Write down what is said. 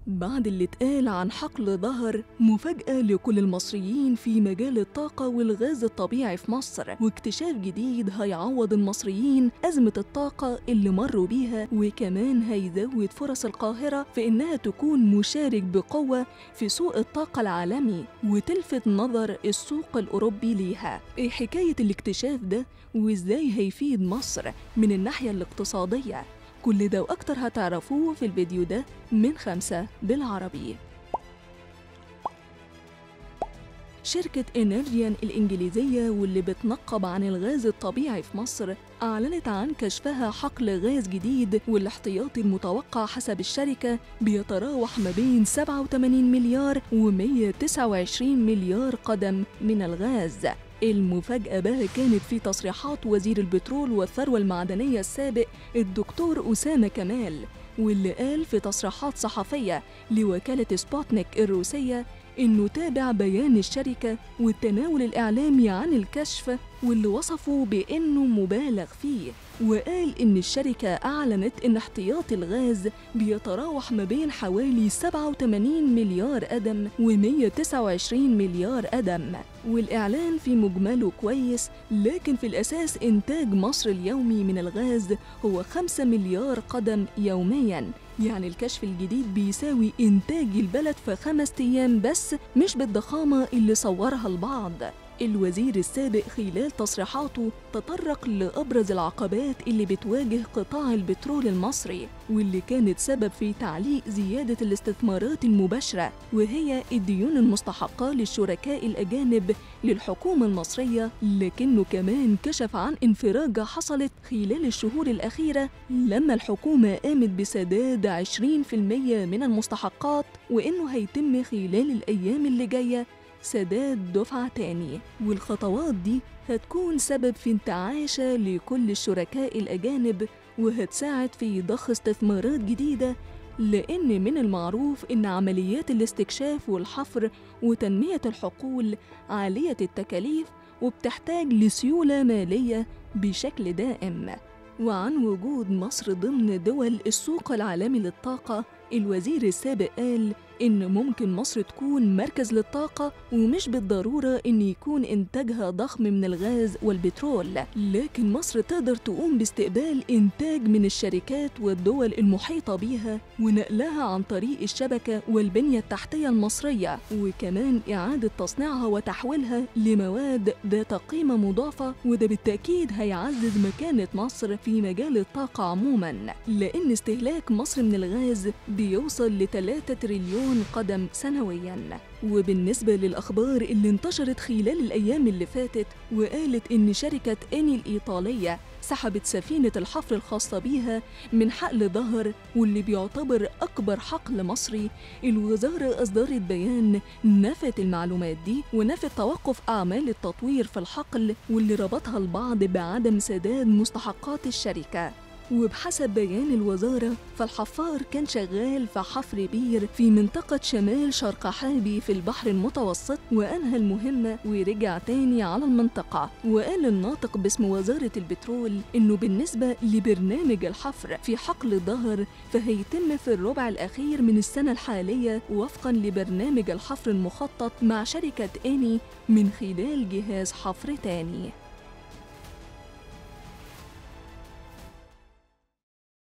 بعد اللي اتقال عن حقل ظهر مفاجأة لكل المصريين في مجال الطاقة والغاز الطبيعي في مصر واكتشاف جديد هيعوض المصريين أزمة الطاقة اللي مروا بيها وكمان هيزود فرص القاهرة في إنها تكون مشارك بقوة في سوق الطاقة العالمي وتلفت نظر السوق الأوروبي ليها إيه حكاية الاكتشاف ده وإزاي هيفيد مصر من الناحية الاقتصادية كل ده وأكتر هتعرفوه في الفيديو ده من خمسة بالعربي شركة إنرجيان الإنجليزية واللي بتنقب عن الغاز الطبيعي في مصر أعلنت عن كشفها حقل غاز جديد والاحتياطي المتوقع حسب الشركة بيتراوح ما بين 87 مليار و 129 مليار قدم من الغاز المفاجأة بقى كانت في تصريحات وزير البترول والثروة المعدنية السابق الدكتور أسامة كمال واللي قال في تصريحات صحفية لوكالة سبوتنيك الروسية إنه تابع بيان الشركة والتناول الإعلامي عن الكشف واللي وصفه بإنه مبالغ فيه وقال إن الشركة أعلنت إن احتياطي الغاز بيتراوح ما بين حوالي 87 مليار قدم و 129 مليار قدم والإعلان في مجمله كويس لكن في الأساس إنتاج مصر اليومي من الغاز هو 5 مليار قدم يومياً يعني الكشف الجديد بيساوي إنتاج البلد في خمس أيام بس مش بالضخامة اللي صورها البعض الوزير السابق خلال تصريحاته تطرق لأبرز العقبات اللي بتواجه قطاع البترول المصري واللي كانت سبب في تعليق زيادة الاستثمارات المباشرة وهي الديون المستحقة للشركاء الأجانب للحكومة المصرية لكنه كمان كشف عن انفراجة حصلت خلال الشهور الأخيرة لما الحكومة قامت بسداد 20% من المستحقات وإنه هيتم خلال الأيام اللي جاية سداد دفعة تاني والخطوات دي هتكون سبب في انتعاشة لكل الشركاء الأجانب وهتساعد في ضخ استثمارات جديدة لأن من المعروف إن عمليات الاستكشاف والحفر وتنمية الحقول عالية التكاليف وبتحتاج لسيولة مالية بشكل دائم وعن وجود مصر ضمن دول السوق العالمي للطاقة الوزير السابق قال إن ممكن مصر تكون مركز للطاقة ومش بالضرورة إن يكون إنتاجها ضخم من الغاز والبترول لكن مصر تقدر تقوم باستقبال إنتاج من الشركات والدول المحيطة بيها ونقلها عن طريق الشبكة والبنية التحتية المصرية وكمان إعادة تصنيعها وتحويلها لمواد ذات قيمة مضافة وده بالتأكيد هيعزز مكانة مصر في مجال الطاقة عموما لأن استهلاك مصر من الغاز بيوصل ل 3 تريليون قدم سنويا وبالنسبة للأخبار اللي انتشرت خلال الأيام اللي فاتت وقالت إن شركة إني الإيطالية سحبت سفينة الحفر الخاصة بيها من حقل ظهر واللي بيعتبر أكبر حقل مصري الوزارة أصدرت بيان نفت المعلومات دي ونفت توقف أعمال التطوير في الحقل واللي ربطها البعض بعدم سداد مستحقات الشركة وبحسب بيان الوزارة فالحفار كان شغال في حفر بير في منطقة شمال شرق حلبي في البحر المتوسط وأنهى المهمة ورجع تاني على المنطقة وقال الناطق باسم وزارة البترول إنه بالنسبة لبرنامج الحفر في حقل ظهر فهيتم في الربع الأخير من السنة الحالية وفقا لبرنامج الحفر المخطط مع شركة إني من خلال جهاز حفر تاني